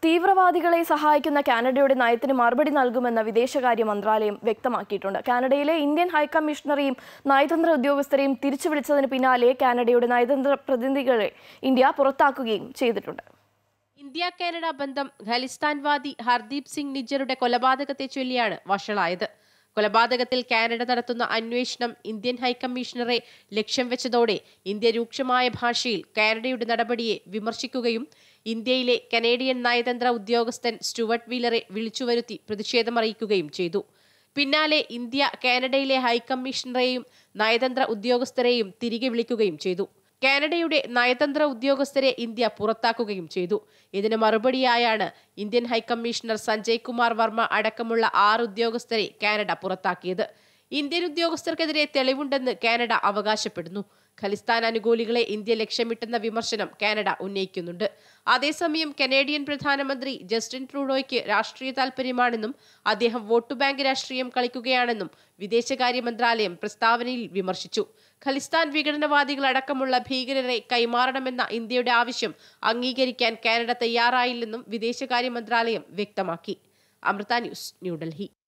തീവ്രവാദികളെ സഹായിക്കുന്ന കാനഡയുടെ നയത്തിന് മറുപടി നൽകുമെന്ന് വിദേശകാര്യ മന്ത്രാലയം വ്യക്തമാക്കിയിട്ടുണ്ട് കാനഡയിലെ ഇന്ത്യൻ ഹൈക്കമ്മീഷണറെയും നയതന്ത്ര ഉദ്യോഗസ്ഥരെയും തിരിച്ചു വിളിച്ചതിന് പിന്നാലെ കാനഡയുടെ നയതന്ത്ര പ്രതിനിധികളെ ഇന്ത്യ പുറത്താക്കുകയും ചെയ്തിട്ടുണ്ട് ഇന്ത്യ കാനഡ ബന്ധം ഖലിസ്ഥാൻവാദി ഹർദീപ് സിംഗ് നിജ്ജറുടെ കൊലപാതകത്തെ ചൊല്ലിയാണ് വഷളായത് കൊലപാതകത്തിൽ കാനഡ നടത്തുന്ന അന്വേഷണം ഇന്ത്യൻ ഹൈക്കമ്മീഷണറെ ലക്ഷ്യം വെച്ചതോടെ ഇന്ത്യ രൂക്ഷമായ ഭാഷയിൽ കാനഡയുടെ നടപടിയെ വിമർശിക്കുകയും ഇന്ത്യയിലെ കനേഡിയൻ നയതന്ത്ര ഉദ്യോഗസ്ഥൻ സ്റ്റുവർട്ട് വീലറെ വിളിച്ചുവരുത്തി പ്രതിഷേധമറിയിക്കുകയും ചെയ്തു പിന്നാലെ ഇന്ത്യ കാനഡയിലെ ഹൈക്കമ്മീഷണറെയും നയതന്ത്ര ഉദ്യോഗസ്ഥരെയും തിരികെ വിളിക്കുകയും ചെയ്തു കാനഡയുടെ നയതന്ത്ര ഉദ്യോഗസ്ഥരെ ഇന്ത്യ പുറത്താക്കുകയും ചെയ്തു ഇതിന് മറുപടിയായാണ് ഇന്ത്യൻ ഹൈക്കമ്മീഷണർ സഞ്ജയ് കുമാർ വർമ്മ അടക്കമുള്ള ആറ് ഉദ്യോഗസ്ഥരെ കാനഡ പുറത്താക്കിയത് ഇന്ത്യൻ ഉദ്യോഗസ്ഥർക്കെതിരെ തെളിവുണ്ടെന്ന് കാനഡ അവകാശപ്പെടുന്നു ഖലിസ്ഥാൻ അനുകൂലികളെ ഇന്ത്യ ലക്ഷ്യമിട്ടെന്ന വിമർശനം കാനഡ ഉന്നയിക്കുന്നുണ്ട് അതേസമയം കനേഡിയൻ പ്രധാനമന്ത്രി ജസ്റ്റിൻ ട്രൂഡോയ്ക്ക് രാഷ്ട്രീയ താൽപര്യമാണെന്നും അദ്ദേഹം വോട്ട് ബാങ്ക് രാഷ്ട്രീയം കളിക്കുകയാണെന്നും വിദേശകാര്യ മന്ത്രാലയം പ്രസ്താവനയിൽ വിമർശിച്ചു ഖലിസ്ഥാൻ വിഘടനവാദികൾ അടക്കമുള്ള ഭീകരരെ കൈമാറണമെന്ന ഇന്ത്യയുടെ ആവശ്യം അംഗീകരിക്കാൻ കാനഡ തയ്യാറായില്ലെന്നും വിദേശകാര്യ മന്ത്രാലയം വ്യക്തമാക്കി അമൃത ന്യൂസ് ന്യൂഡൽഹി